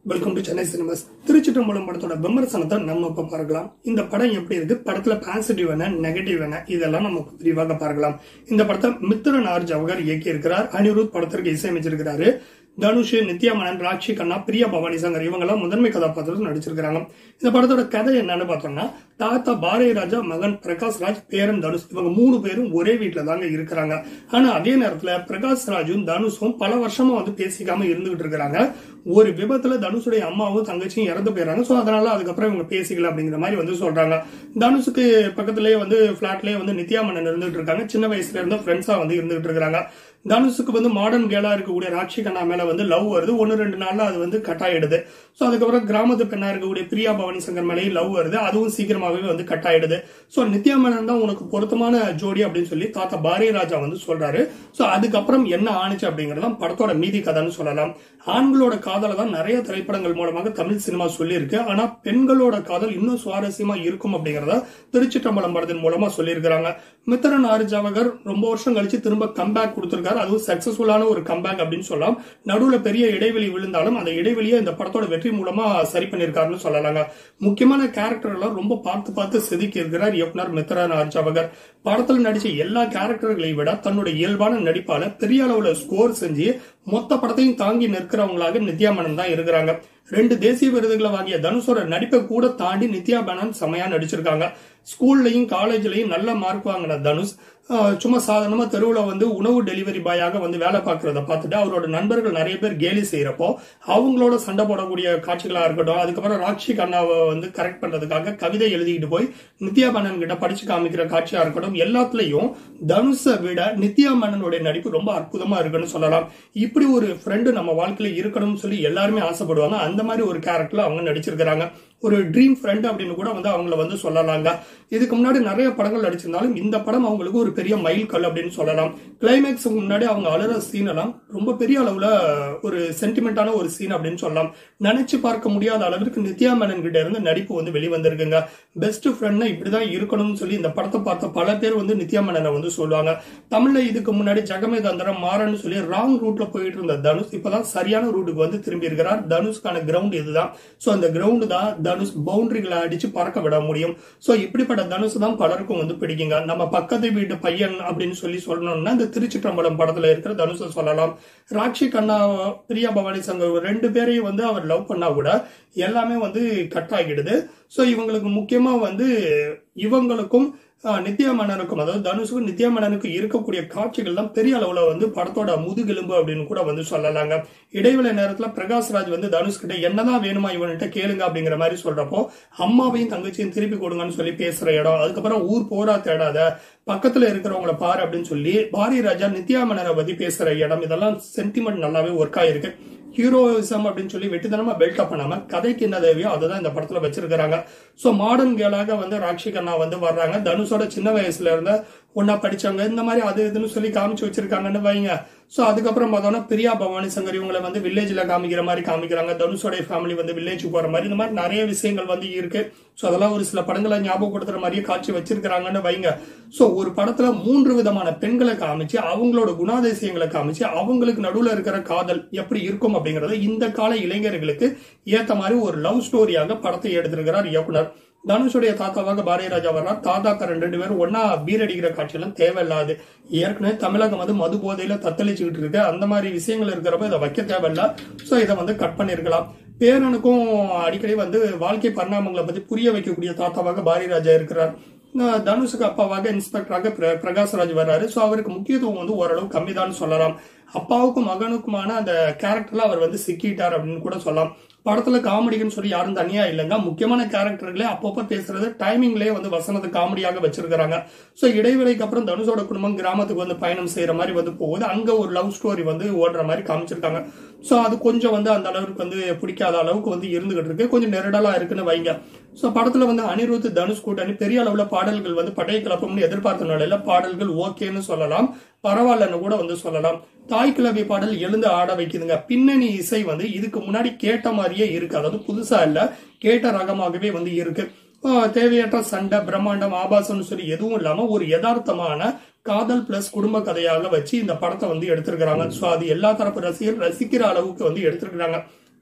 welcome to Chennai cinemas Thiruchitrambalam படத்தோட விமர்சனத்தை நம்ம இப்ப பார்க்கலாம் இந்த படம் எப்படி இருக்கு படத்துல பாசிட்டிவ் என்ன நெகட்டிவ் என்ன இதெல்லாம் நம்ம விரிவாக பார்க்கலாம் இந்த படத்தை மித்திரன் ஆர் ஜவகர் இயக்கி இருக்கிறார் அனிருத் படத்திற்கு இசையமைச்சிருக்கிறாரு தனுஷ் நித்யா மேனன் ராட்சி கண்ணா பிரியா பவானி சங்கர் இவங்கெல்லாம் முதன்மை கதாபாத்திரத்தில் நடிச்சிருக்கிறாங்க இந்த படத்தோட கதை என்னன்னு பார்த்தோம்னா தாத்தா பாரதி ராஜா மகன் பிரகாஷ் ராஜ் பேரன் தனுஷ் இவங்க மூணு பேரும் ஒரே வீட்டுல தாங்க இருக்கிறாங்க ஆனா அதே நேரத்துல பிரகாஷ் ராஜும் தனுஷும் பல வருஷமா வந்து பேசிக்காம இருந்துகிட்டு இருக்கிறாங்க ஒரு விபத்துல தனுஷுடைய அம்மாவும் தங்கச்சியும் இறந்து போயிடறாங்க சோ அதனால அதுக்கப்புறம் இவங்க பேசிக்கல அப்படிங்கிற மாதிரி வந்து சொல்றாங்க தனுஷுக்கு பக்கத்திலேயே வந்து பிளாட்லயே வந்து நித்யா மன்னன் இருந்துட்டு இருக்காங்க சின்ன வயசுல இருந்து ஃப்ரெண்ட்ஸா வந்து இருந்துகிட்டு இருக்காங்க தனுஷுக்கு வந்து மாடர்ன் கேலா இருக்கக்கூடிய ராட்சி கண்ணா மேல வந்து லவ் வருது ஒன்னு ரெண்டு நாள்ல அது வந்து கட் ஆயிடுது சோ அதுக்கப்புறம் கிராமத்து பெண்ணா இருக்கக்கூடிய பிரியா பவானி சங்கர் மேலேயும் லவ் வருது அதுவும் சீக்கிரமாவே வந்து கட் ஆயிடுது சோ நித்யா மேனன் தான் உனக்கு பொருத்தமான ஜோடி அப்படின்னு சொல்லி தாத்தா பாரதி ராஜா வந்து சொல்றாரு சோ அதுக்கப்புறம் என்ன ஆணுச்சு அப்படிங்கறதும் படத்தோட மீதி கதைன்னு சொல்லலாம் ஆண்களோட காதலை தான் நிறைய திரைப்படங்கள் மூலமாக தமிழ் சினிமா சொல்லியிருக்கு ஆனா பெண்களோட காதல் இன்னும் சுவாரஸ்யமா இருக்கும் அப்படிங்கறத திருச்சிற்றம்பலம் படத்தின் மூலமா சொல்லியிருக்கிறாங்க மித்திரன் ஆறு ஜவகர் ரொம்ப வருஷம் கழிச்சு திரும்ப கம்பேக் கொடுத்திருக்காரு அதுவும் சக்சஸ்ஃபுல்லான ஒரு கம்பேக் அப்படின்னு சொல்லலாம் நடுவுல பெரிய இடைவெளி விழுந்தாலும் அந்த இடைவெளியை இந்த படத்தோட வெற்றி மூலமா சரி பண்ணிருக்காருன்னு சொல்லலாங்க முக்கியமான கேரக்டர் எல்லாம் ரொம்ப பார்த்து பார்த்து செதுக்கி இருக்கிறார் இயக்குனர் மித்ரன் ஆர் ஜவகர் படத்துல நடிச்ச எல்லா கேரக்டர்களை விட தன்னோட இயல்பான நடிப்பால பெரிய அளவுல ஸ்கோர் செஞ்சு மொத்த படத்தையும் தாங்கி நிற்கிறவங்களாக நித்யா மேனன் தான் இருக்கிறாங்க ரெண்டு தேசிய விருதுகளை வாங்கிய தனுஷோட நடிப்பை கூட தாண்டி நித்யா மேனன் செமையா நடிச்சிருக்காங்க ஸ்கூல்லையும் காலேஜ்லயும் நல்ல மார்க் வாங்கின தனுஷ் ஆஹ், சும்மா சாதாரணமா தெருவுல வந்து உணவு டெலிவரி பாயாக வந்து வேலை பார்க்கறத பார்த்துட்டு அவரோட நண்பர்கள் நிறைய பேர் கேலி செய்யறப்போ அவங்களோட சண்டை போடக்கூடிய காட்சிகளா இருக்கட்டும் அதுக்கப்புறம் ராட்சி கண்ணாவை வந்து கரெக்ட் பண்றதுக்காக கவிதை எழுதிக்கிட்டு போய் நித்யா மேனன் கிட்ட படிச்சு காமிக்கிற காட்சியா இருக்கட்டும் எல்லாத்துலயும் தனுஷை விட நித்யா மேனனுடைய நடிப்பு ரொம்ப அற்புதமா இருக்குன்னு சொல்லலாம் இப்படி ஒரு ஃப்ரெண்டு நம்ம வாழ்க்கையில இருக்கணும்னு சொல்லி எல்லாருமே ஆசைப்படுவாங்க அந்த மாதிரி ஒரு கேரக்டர்ல அவங்க நடிச்சிருக்கிறாங்க ஒரு ட்ரீம் ஃப்ரெண்ட் அப்படின்னு கூட வந்து அவங்கள வந்து சொல்லலாங்க இதுக்கு முன்னாடி நிறைய படங்கள் நடிச்சிருந்தாலும் இந்த படம் அவங்களுக்கு ஒரு பெரிய மைல் கல் அப்படின்னு சொல்லலாம் கிளைமேக்ஸுக்கு முன்னாடி அவங்க அழுற சீன் எல்லாம் ரொம்ப பெரிய அளவுல ஒரு சென்டிமெண்டான ஒரு சீன் அப்படின்னு சொல்லலாம் நினைச்சு பார்க்க முடியாத அளவிற்கு நித்யா மேனன் கிட்ட இருந்து நடிப்பு வந்து வெளிவந்திருக்குங்க பெஸ்ட் ஃப்ரெண்ட்னா இப்படிதான் இருக்கணும்னு சொல்லி இந்த படத்தை பார்த்த பல பேர் வந்து நித்யா மேனனை வந்து சொல்லுவாங்க தமிழ்ல இதுக்கு முன்னாடி ஜெகமே தந்திரம் மாறன்னு சொல்லி ராங் ரூட்ல போயிட்டு இருந்த தனுஷ் இப்பதான் சரியான ரூட்டுக்கு வந்து திரும்பி இருக்கிறார் தனுஷ்கான கிரவுண்ட் இதுதான் சோ அந்த கிரவுண்ட் தான் தனுஷ் பவுண்டரிகளை அடிச்சு பறக்க விட முடியும் சோ இப்படிப்பட்ட தனுஷ் தான் பலருக்கும் வந்து பிடிக்குங்க நம்ம பக்கத்து வீட்டு பையன் அப்படின்னு சொல்லி சொல்லணும்னா இந்த திருச்சிற்றம்பலம் படத்துல இருக்கிற தனுஷை சொல்லலாம் ராட்சி கண்ணா பிரியா பவானி சங்கர் ரெண்டு பேரையும் வந்து அவர் லவ் பண்ணா கூட எல்லாமே வந்து கட் ஆகிடுது சோ இவங்களுக்கு முக்கியமா வந்து இவங்களுக்கும் ஆஹ், நித்யா மேனனுக்கும் அதாவது தனுஷுக்கும் நித்யா மேனனுக்கும் இருக்கக்கூடிய காட்சிகள் தான் பெரிய அளவுல வந்து படத்தோட முதுகெலும்பு அப்படின்னு கூட வந்து சொல்லலாங்க இடைவேளை நேரத்துல பிரகாஷ் ராஜ் வந்து தனுஷ் கிட்ட என்னதான் வேணுமா இவன்கிட்ட கேளுங்க அப்படிங்கிற மாதிரி சொல்றப்போ அம்மாவையும் தங்கச்சியும் திருப்பி கொடுங்கன்னு சொல்லி பேசுற இடம் அதுக்கப்புறம் ஊர் போரா தேடாத பக்கத்துல இருக்கிறவங்கள பாரு அப்படின்னு சொல்லி பாரதி ராஜா நித்யா மேனனை பத்தி பேசுற இடம் இதெல்லாம் சென்டிமெண்ட் நல்லாவே ஒர்க் ஆயிருக்கு ஹீரோயிசம் அப்படின்னு சொல்லி வெட்டித்தனமா பில்டப் பண்ணாம கதைக்கு என்ன தேவையோ அதுதான் இந்த படத்துல வச்சிருக்காங்க சோ மாடர்ன் கேளாக வந்து ராட்சி கண்ணா வந்து வர்றாங்க தனுஷோட சின்ன வயசுல இருந்த ஒன்னா படிச்சவங்க இந்த மாதிரி அது இதுன்னு சொல்லி காமிச்சு வச்சிருக்காங்கன்னு வைங்க சோ அதுக்கப்புறம் பார்த்தோம்னா பிரியா பவானி சங்கர் இவங்களை வந்து வில்லேஜ்ல காமிக்கிற மாதிரி காமிக்கிறாங்க தனுஷோடைய ஃபேமிலி வந்து வில்லேஜுக்கு போற மாதிரி இந்த மாதிரி நிறைய விஷயங்கள் வந்து இருக்கு சோ அதெல்லாம் ஒரு சில படங்களை ஞாபகப்படுத்துற மாதிரியே காட்சி வச்சிருக்கிறாங்கன்னு வைங்க சோ ஒரு படத்துல மூன்று விதமான பெண்களை காமிச்சு அவங்களோட குணாதிசயங்களை காமிச்சு அவங்களுக்கு நடுவுல இருக்கிற காதல் எப்படி இருக்கும் அப்படிங்கறது இந்த கால இளைஞர்களுக்கு ஏத்த மாதிரி ஒரு லவ் ஸ்டோரியாக படத்தை எடுத்திருக்கிறார் இயக்குனர் தனுஷுடைய தாத்தாவாக பாரதி ராஜா வர்றார் தாத்தாக்காரன் ரெண்டு பேரும் ஒன்னா பீர் அடிக்கிற காட்சியெல்லாம் தேவையில்லாது ஏற்கனவே தமிழகம் வந்து மது போதையில தத்தளிச்சுக்கிட்டு இருக்கு அந்த மாதிரி விஷயங்கள் இருக்கிறப்ப இதை வைக்க தேவையில்ல சோ இதை வந்து கட் பண்ணிருக்கலாம் பேரனுக்கும் அடிக்கடி வந்து வாழ்க்கை பரிணாமங்களை பத்தி புரிய வைக்கக்கூடிய தாத்தாவாக பாரதி ராஜா இருக்கிறார் அஹ் தனுஷுக்கு அப்பாவாக இன்ஸ்பெக்டராக பிர- பிரகாஷ்ராஜ் வர்றாரு சோ அவருக்கு முக்கியத்துவம் வந்து ஓரளவு கம்மிதான் சொல்லலாம் அப்பாவுக்கும் மகனுக்குமான அந்த கேரக்டர்ல அவர் வந்து சிக்கிட்டார் அப்படின்னு கூட சொல்லலாம் படத்துல காமெடிக்குன்னு சொல்லி யாரும் தனியா இல்லைங்க முக்கியமான கேரக்டர்களே அப்பப்போ பேசுறது டைமிங்லயே வந்து வசனத்தை காமெடியாக வச்சிருக்காங்க சோ இடைவேளைக்கு அப்புறம் தனுஷோட குடும்பம் கிராமத்துக்கு வந்து பயணம் செய்யற மாதிரி வந்து போகுது அங்க ஒரு லவ் ஸ்டோரி வந்து ஓடுற மாதிரி காமிச்சிருக்காங்க சோ அது கொஞ்சம் வந்து அந்த அளவுக்கு வந்து பிடிக்காத அளவுக்கு வந்து இருந்துகிட்டு இருக்கு கொஞ்சம் நெருடலா இருக்குன்னு வைங்க சோ படத்துல வந்து அனிருத் தனுஷ் கூட்டணி பெரிய அளவுல பாடல்கள் வந்து படைய கிளப்பம்னு எதிர்பார்த்த நிலையில பாடல்கள் ஓகேன்னு சொல்லலாம் பரவாயில்லன்னு கூட வந்து சொல்லலாம் தாய் கிளவி பாடல் எழுந்து ஆட வைக்குதுங்க பின்னணி இசை வந்து இதுக்கு முன்னாடி கேட்ட மாதிரியே இருக்கு அதாவது புதுசா இல்ல கேட்ட ரகமாகவே வந்து இருக்கு ஆஹ் தேவையற்ற சண்டை பிரம்மாண்டம் ஆபாசம்னு சொல்லி எதுவும் இல்லாம ஒரு யதார்த்தமான காதல் பிளஸ் குடும்ப கதையாக வச்சு இந்த படத்தை வந்து எடுத்திருக்கிறாங்க சோ அது எல்லா தரப்பு ரசிகர் ரசிக்கிற அளவுக்கு வந்து எடுத்திருக்கிறாங்க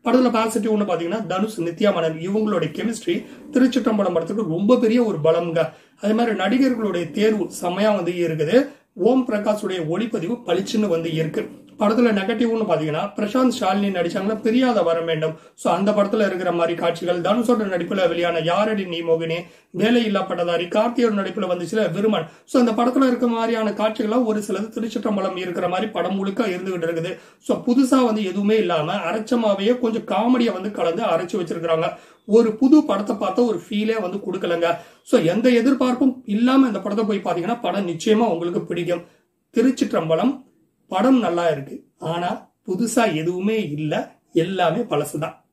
படத்துல பாசிட்டிவ் ஒன்று பாத்தீங்கன்னா தனுஷ் நித்யா மேனன் இவங்களுடைய கெமிஸ்ட்ரி திருச்சிற்றம்பலம் படத்துக்கு ரொம்ப பெரிய ஒரு பலம்ங்க அதே மாதிரி நடிகர்களுடைய தேர்வு செமையா வந்து இருக்குது ஓம் பிரகாஷுடைய ஒளிப்பதிவு பளிச்சுன்னு வந்து இருக்கு படத்துல நெகட்டிவ்னு பாத்தீங்கன்னா பிரசாந்த் ஷாலினி நடிச்சாங்கன்னா பிரியாத வர வேண்டும் சோ அந்த படத்துல இருக்கிற மாதிரி காட்சிகள் தனுஷோட நடிப்புல வெளியான யாரடி நீ மோகினி வேலை இல்லா பட்டதாரி கார்த்தியோட நடிப்புல வந்துச்சுல விருமன் சோ அந்த படத்துல இருக்க மாதிரியான காட்சிகள்லாம் ஒரு சிலது திருச்சிற்றம்பலம் இருக்கிற மாதிரி படம் முழுக்க இருந்துகிட்டு இருக்குது சோ புதுசா வந்து எதுவுமே இல்லாம அரைச்சமாவே கொஞ்சம் காமெடியை வந்து கலந்து அரைச்சு வச்சிருக்காங்க ஒரு புது படத்தை பார்த்தா ஒரு ஃபீலே வந்து கொடுக்கலங்க சோ எந்த எதிர்பார்ப்பும் இல்லாம இந்த படத்தை போய் பாத்தீங்கன்னா படம் நிச்சயமா உங்களுக்கு பிடிக்கும் திருச்சிற்றம்பலம் படம் நல்லா இருக்கு ஆனா புதுசா எதுவுமே இல்ல எல்லாமே பழசுதான்